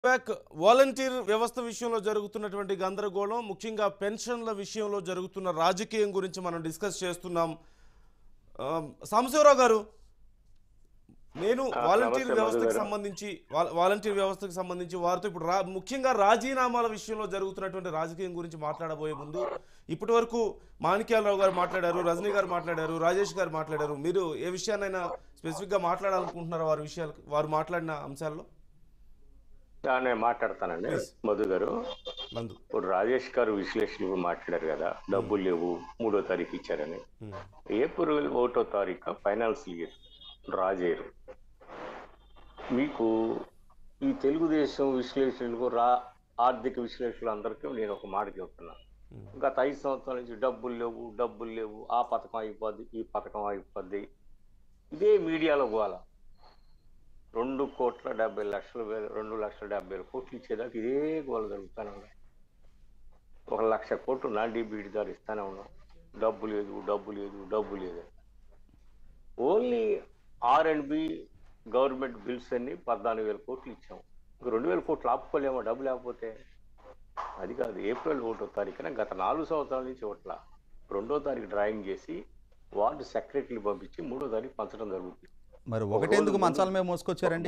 Back volunteer వ్యవస్థ విషయంలో జరుగుతున్నటువంటి గందరగోళం ముఖ్యంగా పెన్షన్ల విషయంలో జరుగుతున్న రాజకీయం గురించి మనం డిస్కస్ చేస్తున్నాం ఆ, సాంబశివరావు గారు నేను ఆ, వాలంటీర్ నమస్తే, వ్యవస్థకు మధు గారు. సంబంధించి వా- వాలంటీర్ వ్యవస్థకు సంబంధించి వారితో ఇప్పుడు రా ముఖ్యంగా రాజీనామాల విషయంలో జరుగుతున్నటువంటి రాజకీయం గురించి మాట్లాడబోయే ముందు ఇప్పటి వరకు మాణిక్యాలరావు గారు మాట్లాడారు రజనీ గారు మాట్లాడారు రాజేష్ గారు మాట్లాడారు మీరు ఏ విషయాన్నైనా స్పెసిఫిక్గా మాట్లాడాలనుకుంటున్నారా వారి విషయాలు వారు మాట్లాడిన అంశాల్లో ఆ, నేను మాట్లాడతానండి Please. మధు గారు నందు ఇప్పుడు రాజేష్ గారు విశ్లేషణ ఇప్పుడు మాట్లాడారు కదా డబ్బులు లేవు మూడో తారీఖు ఇచ్చారని ఉమ్. ఏప్రిల్ ఒకటో తారీఖు ఫైనాన్స్ ఇయర్ డ్రా చేయరు మీకు ఈ తెలుగుదేశం విశ్లేషణకు రా ఆర్థిక విశ్లేషకులు అందరికీ నేను ఒక మాట చెప్తున్నా ఉమ్. గత ఐదు సంవత్సరాల నుంచి డబ్బులు లేవు డబ్బులు లేవు ఆ పథకం అయిపోద్ది ఈ పథకం అయిపోద్ది ఇదే మీడియాలో గోల రెండు కోట్ల డెబ్బై లక్షల వేల రెండు లక్షల డెబ్బై వేల కోట్లు ఇచ్చేదాకా ఇదే గోల జరుగుతూనే ఉన్నాయి ఒక లక్ష కోట్లు నాండి బీడి దారి ఇస్తానే ఉన్నాం డబ్బు లేదు డబ్బు లేదు డబ్బు లేదు only R and B government bills అన్ని పద్నాలుగు వేల కోట్లు ఇచ్చాం ఇంక రెండు వేల కోట్లు ఆపుకోలేమో డబ్బు లేకపోతే అది కాదు ఏప్రిల్ ఒకటో తారీఖున గత నాలుగు సంవత్సరాల నుంచి ఒకట్ల రెండో తారీఖు డ్రాయింగ్ చేసి వార్డు సెక్రటరీలు పంపించి మూడో తారీఖు పంచడం జరుగుతుంది మరి ఒకటెందుకు మంచాల మీద మోసుకొచ్చారండి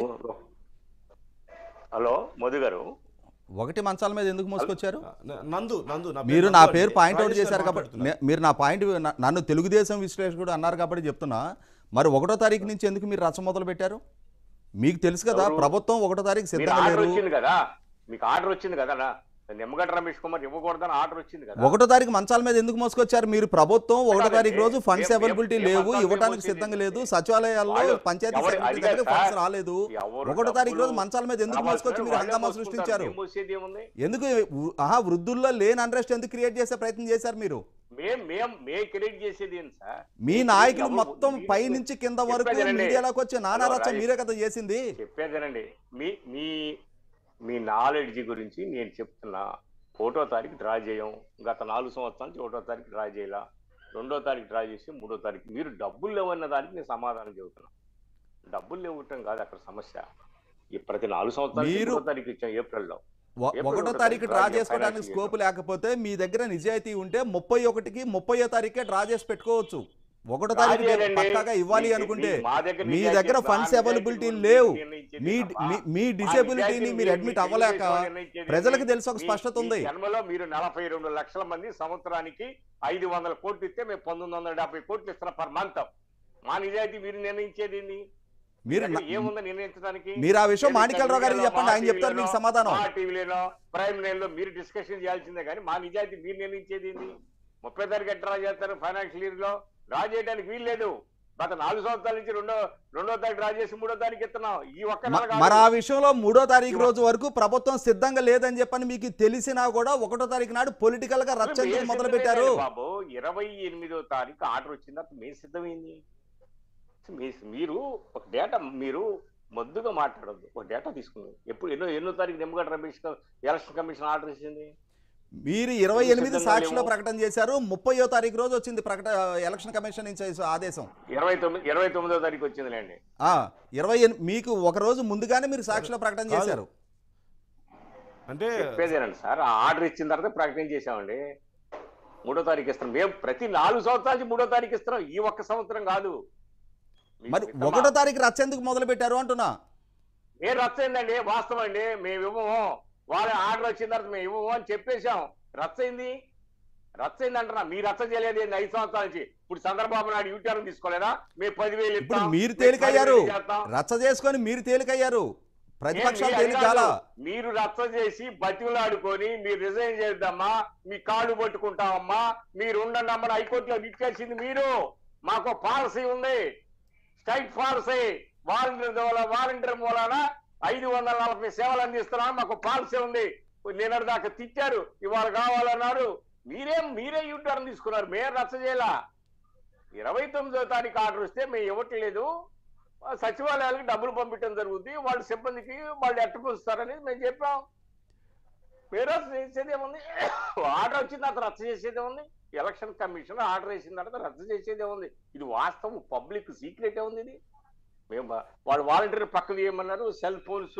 హలో మధు గారు ఒకటి మంచాల మీద ఎందుకు మోసుకొచ్చారు న- నందు నందు నా మీరు నందు నా అండి. పేరు పాయింట్అవుట్ రాజేష్ గారు చేశారు కాబట్టి మాట్లాడుతున్నారు. నే- మీరు నా పాయింట్ న- నన్ను తెలుగుదేశం విశ్లేషకుడు అన్నారు కాబట్టి చెప్తున్నా మరి ఒకటో తారీఖు నుంచి ఎందుకు మీరు రచ్చ మొదలు పెట్టారు మీకు తెలుసు కదా ఎవరు? ప్రభుత్వం ఒకటో తారీఖు మీరు సిద్ధంగా ఆర్డర్ లేరు వచ్చింది కదా మీకు ఆర్డర్ వచ్చింది కదా నా? నిమ్మగడ్డ రమేష్ కుమార్ ఇవ్వకూడదని ఆర్డర్ వచ్చింది కదా ఒకటో తారీఖు మంచాల మీద ఎందుకు మోసుకొచ్చారు మీరు ప్రభుత్వం ఒకటో కాదండి. తారీఖు రోజు ఫండ్స్ ఏం- ఏం- అవైలబిలిటీ ఏం లేవు మంచాల మీద ఇవ్వడానికి మోసేది సిద్ధంగా ఏంటి? లేదు సచివాలయాల్లో వాళ్ళు- పంచాయతీ ఎవరు- సెక్రటరీ అది దగ్గర కాదు ఫండ్స్ సార్. రాలేదు ఎవరు ఒకటో తారీఖు రోజు డబ్బులు మంచాల మీద ఎందుకు కావాల్సిన మోసుకొచ్చి మీరు వాళ్ళే హంగామా మోసుకుంటారు. సృష్టించారు ఏం మోసేది ఏముంది ఎందుకు ఉ- ఆహా వృద్ధుల్లో లేని అన్రెస్ట్ ఎందుకు క్రియేట్ చేసే ప్రయత్నం చేశారు మీరు మేం మేం మే క్రియేట్ చేసేది ఏంటి సార్ మీ మేము నాయకులు ఎవరు- మొత్తం మీరు- పై నుంచి కింద వరకు చెప్పేదేనండి. మీడియాలోకి వచ్చే నానా హలో, రచ్చ రాజేష్. మీరే కదా చేసింది చెప్పేదేనండి మీ మీ మీ నాలెడ్జ్ గురించి నేను చెప్తున్నా ఒకటో తారీఖు డ్రా చేయం గత నాలుగు సంవత్సరాల నుంచి ఒకటో తారీఖు డ్రా చేయాల రెండో తారీఖు డ్రా చేసి మూడో తారీఖు మీరు డబ్బులు లేవన్న దానికి నేను సమాధానం చెబుతున్నా డబ్బులు లేవటం కాదు అక్కడ సమస్య ఈ ప్రతి నాలుగు సంవత్సరాలు మీరు- మూడో తారీఖు ఇచ్చాం ఏప్రిల్లో ఒ- ఎప్పుడు ఒకటో ఒకటో తారీఖు తారీఖు డ్రా డ్రా చేసుకోవడానికి చేయాలి. స్కోప్ లేకపోతే మీ దగ్గర నిజాయితీ ఉంటే ముప్పై ఒకటికి ముప్పయో తారీఖే డ్రా చేసి పెట్టుకోవచ్చు ఒకటో తారీఖు రాజేనండి. పక్కాగా ఇవ్వాలి మీ- అనుకుంటే మీ- మా దగ్గర మీ నిజాయితీ దగ్గర ఉంది. ఫండ్స్ మా అవైలబిలిటీ నిజాయితీ లేవు ఉంది. నిర్ణయించేది మీ తప్ప. మీ- మీ మా డిసేబిలిటీని నిజాయితీ మీరు మీ- అడ్మిట్ మీ అవ్వలేక తెలుగుదేశం నిర్ణయించేది ప్రజలకు మీ- తెలిసి ఒక మీ- స్పష్టత ఈ ఉంది జన్మలో మీరు నలభై రెండు లక్షల మంది సంవత్సరానికి ఐదు వందల కోట్లు ఇస్తే మేము పంతొమ్మిది వందల డెబ్బై కోట్లు ఇస్తున్నాం పర్ మంత్ మా నిజాయితీ మీరు నిర్ణయించేది ఏంది? మీరు దగ్గర ఏముందో నిర్ణయించడానికి మీరు ఆ విషయం ఏది మాణిక్యాలరావు గారికి టీవీలో, చెప్పండి మా ఆయన చెప్తారు మీకు టీవీలోనో, సమాధానం మా టీవీలోనో ప్రైమ్ లైన్లో మీరు డిస్కషన్ చేయాల్సిందే కానీ మా నిజాయితీ మీరు నిర్ణయించేది ఏంది ముప్పై తారీఖు ఎట్లా డ్రా చేస్తారు ఫైనాన్షియల్ ఇయర్ లో డ్రా చేయడానికి వీలు లేదు గత నాలుగు సంవత్సరాల నుంచి రెండో రెండో తారీఖు డ్రా చేసి మూడో తారీఖు ఇస్తున్నాం ఈ ఒక్క నెల మ- కాదు. మరి ఆ విషయంలో మూడో తారీఖు రోజు వరకు ప్రభుత్వం సిద్ధంగా లేదని చెప్పని మీకు తెలిసినా కూడా ఒకటో తారీఖు నాడు పొలిటికల్ గా రచ్చ మేము ఎందుకు మొదలు సిద్ధమే పెట్టారు లేదు బాబు ఇరవై ఎనిమిదో తారీఖు ఆర్డర్ వచ్చిన తర్వాత మేము సిద్ధమైంది మీ- మీరు ఒక డేటా మీరు మొద్దుగా మాట్లాడద్దు ఒక డేటా తీసుకున్నాం ఎప్పుడు ఎన్నో ఎన్నో తారీఖు నిమ్మగడ్డ రమేష్ గా ఎలక్షన్ కమిషన్ ఆర్డర్ ఇచ్చింది మీరు ఇరవై ఎనిమిది సిద్ధంగా సాక్షిలో లేము. ప్రకటన చేశారు ముప్పయో తారీఖు రోజు వచ్చింది ప్రకట ఎలక్షన్ కమిషన్ నుంచి ఆదేశం ఇరవై తొమ్మిది ఇరవై తొమ్మిదో తారీఖు వచ్చిందిలేండి ఆ ఇరవై ఎన్- మీకు ఒక రోజు ముందుగానే మీరు సాక్షిలో ప్రకటన కాదు. చేశారు అంటే చెప్పేదేనండి సార్ ఆ ఆర్డర్ ఇచ్చిన తర్వాత ప్రకటన చేశామండి మూడో తారీఖు ఇస్తున్నాం మేము ప్రతి నాలుగు సంవత్సరాల నుంచి మూడో తారీఖు ఇస్తున్నాం ఈ ఒక్క సంవత్సరం కాదు మీకు మరి మిత్తమా? ఒకటో తారీఖు రచ్చ ఎందుకు మొదలు పెట్టారు అంటున్నా ఏ రచ్చ అయిందండి వాస్తవం అండి మేము ఇవ్వము వాళ్ళ ఆర్డర్ వచ్చిన తర్వాత మేము ఇవ్వము అని చెప్పేశాం రచ్చ అయింది రచ్చ అయింది అంటున్నా మీరు రచ్చ చేయలేదు ఏంది ఐదు సంవత్సరాల నుంచి ఇప్పుడు చంద్రబాబు నాయుడు యూటర్న్ తీసుకోలేదా మేము పదివేలు ఇప్పుడు ఇస్తాం, మీరు మేము తేలికయ్యారు పదివేలు చేస్తాం. రచ్చ చేసుకొని మీరు తేలికయ్యారు ప్రతిపక్షాలు ఏం తేలిక మీరు కాలా అడిగారు? మీరు రచ్చ చేసి బతిమలాడుకొని మీరు రిజైన్ చేద్దామా మీ కాళ్ళు పట్టుకుంటామమ్మా మీరు ఉండండి అమ్మని హైకోర్టులో నిట్టేసింది మీరు మాకు పాలసీ ఉంది స్ట్రైక్ పాలసీ వాలంటీర్ ద్వారా వాలంటీర్ మూలాన ఐదు వందల నలభై సేవలు అందిస్తున్నాం మాకు పాలసీ ఉంది నిన్నటి దాకా తిట్టారు ఇవాళ కావాలన్నారు మీరేం మీరే యూటర్న్ తీసుకున్నారు మేము రచ్చ చేయాల ఇరవై తొమ్మిదో తారీఖు ఆర్డర్ వస్తే మేము ఇవ్వట్లేదు ఆ సచివాలయాలకు డబ్బులు పంపించడం జరుగుతుంది వాళ్ళ సిబ్బందికి వాళ్ళు ఎట్టుకొస్తారని మేము చెప్పాం మీరు రచ్చ చేసేది ఏముంది ఆర్డర్ వచ్చిన తర్వాత రచ్చ చేసేది ఏముంది ఎలక్షన్ కమిషన్ ఆర్డర్ వేసిన తర్వాత రద్ద చేసేదే ఉంది ఇది వాస్తవం పబ్లిక్ సీక్రెట్ ఉంది ఇది మేము వా- వాళ్ళు వాలంటీర్ పక్కన ఏమన్నారు సెల్ ఫోన్స్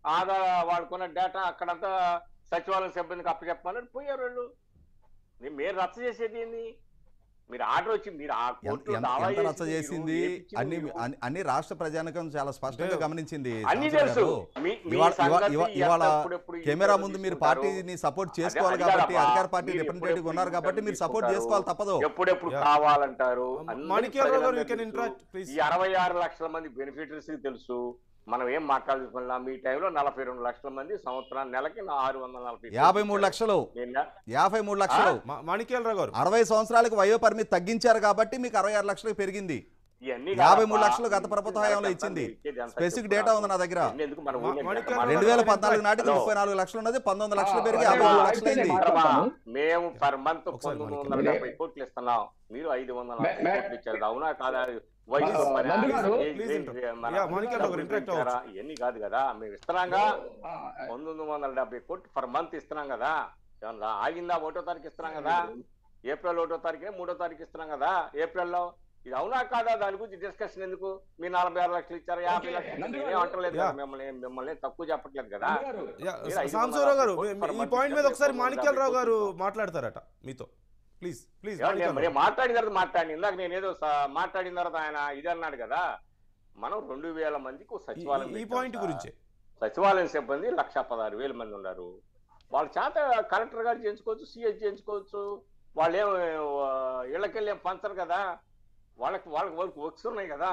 ఆధార్ వాడుకున్న డేటా అక్కడంతా సచివాలయం సిబ్బందికి అప్పచెప్పమని పోయారు వాళ్ళు నే- మీరు రచ్చ చేసేది ఏంది మీరు ఆర్డర్ వచ్చి మీరు ఆ ఎంత కోర్టులో ఎంత- దావా ఎంత చేసి రచ్చ మీరు చేసింది ఏపిచ్చింది అన్ని మీరు. అన్ని- అన్ని రాష్ట్ర ప్రజానికం చాలా స్పష్టంగా అంటే గమనించింది అన్ని సంవత్సరం తెలుసు గారు. మీ- మీ ఇవాళ ఇవాళ- సంగతి ఇవాళ- ఎంత ఇవాళ ఎప్పుడెప్పుడు ఈ కెమెరా ఫోటోలు ముందు మీరు తీసుకుంటారు? పార్టీని సపోర్ట్ అదే- చేసుకోవాలి అది కాబట్టి కాదమ్మా. అధికార పార్టీ మీరు రిప్రజెంటేటివ్ ఎప్పుడెప్పుడు ఉన్నారు కాబట్టి మీరు సపోర్ట్ తీసుకుంటారు? చేసుకోవాలి తప్పదు ఎప్పుడెప్పుడు Yeah. కావాలంటారు అందరికీ మాణిక్యాలరావు గారు యూ ప్రజలందరికీ కెన్ తెలుసు. ఇంట్రాక్ట్ ప్లీజ్ ఈ అరవై ఆరు లక్షల మంది బెనిఫిటరీస్ తెలుసు మనం ఏం మాట్లాడుకున్నా మీ టైంలో నలభై రెండు లక్షల మంది సంవత్సరానికి నెలకి నా ఆరు వందల నలభై యాభై మూడు లక్షలు నిన్న యాభై మూడు లక్షలు మాణిక్యాలరావు గారు అరవై సంవత్సరాలకు వయో పరిమితి తగ్గించారు కాబట్టి మీకు అరవై ఆరు లక్షలకు పెరిగింది ఇవన్నీ యాభై మూడు కాదమ్మా. లక్షలు గత ప్రభుత్వ హయాంలో మీరు ఇచ్చింది ఇచ్చేది అంతా స్పెసిఫిక్ చెప్పు డేటా నాకు. ఉంది నా దగ్గర ఇవన్నీ ఎందుకు మన మా- ఊళ్ళో మాణిక్యాల చెప్పమా? రెండు వేల పద్నాలుగు నాటికి హలో. ముప్పై నాలుగు లక్షలు ఉన్నది పంతొమ్మిది లక్షలు పెరిగి ఆ, యాభై మూడు ఆ, లక్షలు అయింది అయిపోయింది. మిత్రమా, మాట్లాడతాను. మేము పర్ మంత్ ఒకసారి పంతొమ్మిది మనకి వందల లే- డెబ్బై కోట్లు ఇస్తున్నాం మీరు ఐదు వందల మే- నలభై మే- కోట్లు ఇచ్చారు అవునా కాదా వయసు ఆ, పని, నందు గారు, ఏజ్ please రేంజ్, interrupt. మన Yeah, మాణిక్యాల గారు, డబ్బులు interact పెంచారా? అవ్వచ్చు. ఇవన్నీ కాదు కదా మేము ఇస్తున్నాంగా ఆ, పంతొమ్మిది వందల డెబ్బై కోట్లు పర్ మంత్ ఇస్తున్నాం కదా ఏమన్నా ఆగిందా ఒకటో తారీఖు ఇస్తున్నాం కదా ఏప్రిల్ ఒకటో తారీఖు మూడో తారీఖు ఇస్తున్నాం కదా ఏప్రిల్లో ఇది అవునా కాదా దాని గురించి డిస్కషన్ ఎందుకు మీ నలభై ఆరు లక్షలు ఇచ్చారు యాభై Okay, లక్షలు నందు ఇచ్చారు. గారు. ఏం అంటలేదు కదా Yeah. మిమ్మల్ని మిమ్మల్ని తక్కువ చెప్పట్లేదు కదా నందు గారు, యా, మీరు ఐదు సాంబశివరావు గారు వందల మీ- కోట్లు ఈ పాయింట్ మీద మంత్రి ఒకసారి చెప్పారు, మాణిక్యాలరావు గారు యాభై కోట్లు. మాట్లాడతారట మీతో ప్లీజ్ ప్లీజ్ ఏమండి, నేను మరి మాట్లాడిన తర్వాత మాట్లాడి ఇందాక నేను ఏదో స- మాట్లాడిన తర్వాత ఆయన ఇది అన్నాడు కదా మనం రెండు వేల మందికి సచివాలయం ఈ పెట్టాం పాయింట్ సార్. గురించే సచివాలయం సిబ్బంది లక్ష పదహారు వేల మంది ఉన్నారు వాళ్ళ చేత కలెక్టర్ గారు చేయించుకోవచ్చు సిఎస్ చేయించుకోవచ్చు వాళ్ళు ఏం ఆ, ఇళ్ళకెళ్ళి ఏం పంచరు కదా వాళ్ళకి వాళ్ళకి వర్క్ వర్క్స్ ఉన్నాయి కదా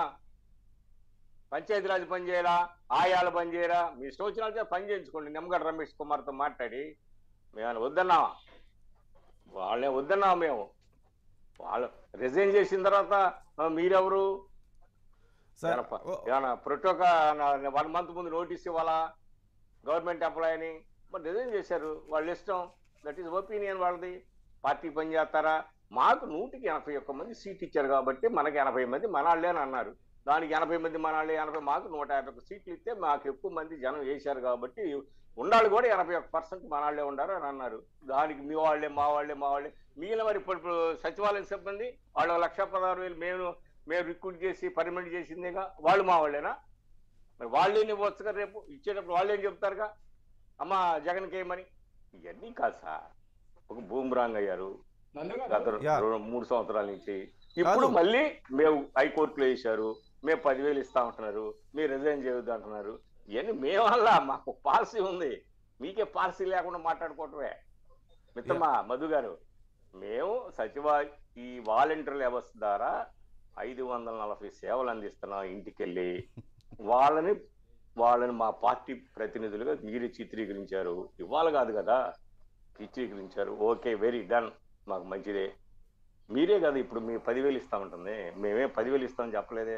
పంచాయతీరాజ్ పని చేయరా ఆయాలు పని చేయరా మీ ఇష్టం వచ్చిన వాళ్ళ చేత పని చేయించుకోండి నిమ్మగడ్డ రమేష్ కుమార్తో మాట్లాడి మేము వద్దన్నావా వాళ్ళే వద్దన్నావా మేము వాళ్ళు రిజైన్ చేసిన తర్వాత ఆ, మీరెవరు సార్ ఏమన్నా ప- ఏమన్నా ప్రోటోకా వన్ మంత్ ముందు నోటీస్ ఇవ్వాలా గవర్నమెంట్ ఎంప్లాయ్ అని మరి రిజైన్ చేశారు వాళ్ళ ఇష్టం దట్ ఈస్ ఒపీనియన్ వాళ్ళది పార్టీ పని చేస్తారా మాకు నూటికి ఎనభై ఒక్క మంది సీట్ ఇచ్చారు కాబట్టి మనకి ఎనభై మంది మనాళ్ళే అని అన్నారు దానికి ఎనభై మంది మనాళ్ళే ఎనభై మాకు నూట యాభై ఒక్క సీట్లు ఇస్తే మాకు ఎక్కువ మంది జనం వేశారు కాబట్టి ఉండాలి కూడా ఎనభై ఒక్క పర్సెంట్ మనాళ్ళే ఉండారు అని అన్నారు దానికి మీ వాళ్ళే మా వాళ్ళే మా వాళ్ళే మిగిలిన మరి ఇప్పుడు ఇప్పుడు సచివాలయం సిబ్బంది వాళ్ళు లక్ష పదహారు వేలు మేము మేము రిక్రూట్ చేసి పర్మనెంట్ చేసిందేగా వాళ్ళు మా వాళ్ళేనా మరి వాళ్ళేం ఇవ్వచ్చుగా రేపు ఇచ్చేటప్పుడు వాళ్ళు ఏం చెప్తారుగా అమ్మ జగన్కి ఏమని ఇవన్నీ కాదు సార్ ఒక బూమ్రాంగ్ అయ్యారు నందు గారు, గత యా. రెండు- మూడు సంవత్సరాల నుంచి ఇప్పుడు మళ్ళీ మేము హైకోర్టులో వేశారు మేము పదివేలు ఇస్తా ఉంటున్నారు మీరు రిజైన్ చేయొద్దు అంటున్నారు ఇవన్నీ మేము వల్ల మాకు పాలసీ ఉంది మీకే పాలసీ లేకుండా మాట్లాడుకోవటమే మిత్రమా మధు గారు మేము సచివ ఈ వాలంటీర్ వ్యవస్థ ద్వారా ఐదు వందల నలభై సేవలు అందిస్తున్నాం ఇంటికెళ్ళి వాళ్ళని వాళ్ళని మా పార్టీ ప్రతినిధులుగా మీరే చిత్రీకరించారు ఇవాళ కాదు కదా చిత్రీకరించారు ఓకే వెరీ డన్ మాకు మంచిదే మీరే కదా ఇప్పుడు మీ పదివేలు ఇస్తామంటుంది మేమే పదివేలు ఇస్తామని చెప్పలేదే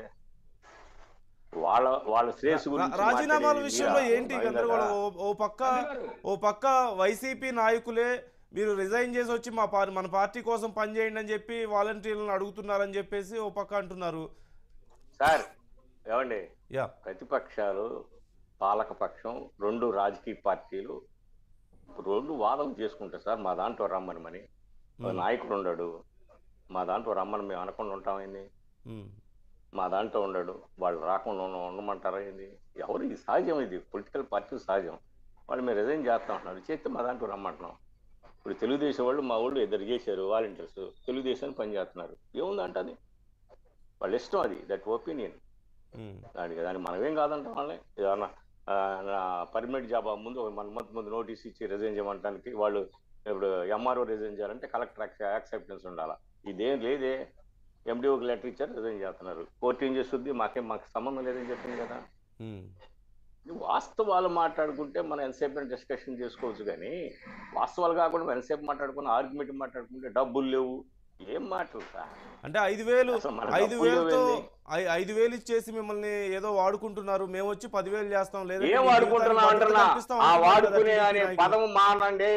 వాళ్ళ వాళ్ళ శ్రేయస్సు గురించి రాజీనామాల మాట్లాడేది విషయంలో మీరా? ఏంటి మహేందర్ గందరగోళం గారా? ఓ- ఓ పక్క నందు గారు, ఓ పక్క వైసీపీ నాయకులే మీరు రిజైన్ చేసి వచ్చి మా పార్టీ మన పార్టీ కోసం పనిచేయండి అని చెప్పి వాలంటీర్లను అడుగుతున్నారని చెప్పేసి ఓ పక్క అంటున్నారు సార్ ఏమండి యా ప్రతిపక్షాలు పాలకపక్షం రెండు రాజకీయ పార్టీలు రెండు వాదం చేసుకుంటారు సార్ మా దాంట్లో రమ్మనమని ఓ మ్మ్. నాయకుడు ఉండడు మా దాంట్లో రమ్మని మేము అనకుండా ఉంటామైంది మ్మ్. మా దాంట్లో ఉండడు వాళ్ళు రాకుండా ఉన్న- ఉండమంటారా ఏంది ఎవరు ఇది సహజం ఇది పొలిటికల్ పార్టీ సహజం వాళ్ళు మేము రిజైన్ చేస్తా ఉంటున్నారు చేస్తే మా దాంట్లో రమ్మంటున్నాం ఇప్పుడు తెలుగుదేశం వాళ్ళు మా వాళ్ళు ఇద్దరు చేశారు వాలంటీర్స్ తెలుగుదేశాన్ని పనిచేస్తున్నారు ఏముందంట అది వాళ్ళ ఇష్టం అది దట్ ఒపీనియన్ మ్మ్. దానికి దాన్ని మనమేం కాదంటాం వాళ్ళని ఏదన్నా ఆ, నా పర్మనెంట్ జాబ్ ముందు ఒక వన్ మంత్ ముందు నోటీస్ ఇచ్చి రిజైన్ చేయమంటానికి వాళ్ళు ఇప్పుడు ఎంఆర్ఓ రిజైన్ చేయాలంటే కలెక్టర్ యాక్సెప్టెన్స్ ఉండాలా ఇదేం లేదే ఎండిఓకి లెటర్ ఇచ్చారు రిజైన్ చేస్తున్నారు కోర్టు ఏం చేస్తుంది మాకేం మాకు సంబంధం లేదని చెప్పింది కదా మ్మ్. ఈ వాస్తవాలు మాట్లాడుకుంటే మనం ఎంతసేపు డిస్కషన్ చేసుకోవచ్చు కానీ వాస్తవాలు కాకుండా మనం ఎంతసేపు మాట్లాడుకుని ఆర్గ్యుమెంట్ మాట్లాడుకుంటే డబ్బులు లేవు ఏం మాటలు సార్ అంటే ఐదు వేలు అసలు మన ఐదు డబ్బులు వేలతో లేవండి. ఐ- ఐదు వేలు ఇచ్చేసి మిమ్మల్ని ఏదో వాడుకుంటున్నారు మేము వచ్చి పదివేలు చేస్తాం లేదా ఏం వాడుకుంటున్నా అంటున్నా ఆ వాడుకునే అనే పదం మానండి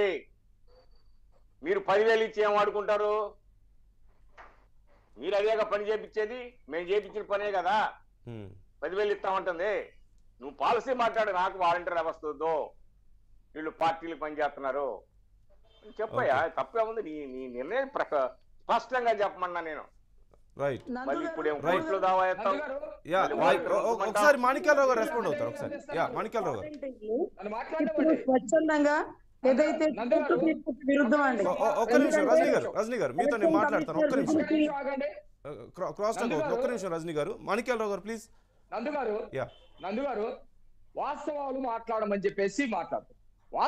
మీరు పదివేలు ఇచ్చి ఏం వాడుకుంటారు మీరు అదేగా పని చేపించేది మేము చేపించిన పనే కదా పదివేలు ఇస్తామంటుంది నువ్వు పాలసీ మాట్లాడు నాకు వాలంటీర్ వ్యవస్థ వద్దు వీళ్ళు పార్టీలు పనిచేస్తున్నారు చెప్పయ్యా తప్పే ఉంది నీ నీ నిర్ణయం ప్రక స్పష్టంగా చెప్పమన్నా నేను రైట్ మళ్ళీ ఇప్పుడు ఏం Right. కోర్టులో దావా ఎత్తాం నందు గారు యా మళ్ళీ వై- మాట్లాడు- ఓ- ఓ- ఒకసారి మాణిక్యాలరావు గారు రెస్పాండ్ అవుతారు ఒకసారి యా మాణిక్యాలరావు గారు నన్ను ఇప్పుడు మాట్లాడమండి స్వచ్ఛందంగా ఏదైతే నందు గారు. కోర్టు తీర్పుకి విరుద్ధం అండి ఓ- ఓ- ఒక్క నిమిషం రజనీ గారు రజనీ గారు మీతో నేను మాట్లాడతాను ఒక్క నిమిషం ఒక్క నిమిషం ఆగండి క్రా- క్రాస్ టాక్ అవుతుంది ఒక్క నిమిషం రజనీ గారు మాణిక్యాలరావు గారు ప్లీజ్ నందు గారు యా నందు గారు వాస్తవాలు మాట్లాడమని చెప్పేసి మాట్లాడుతున్నారు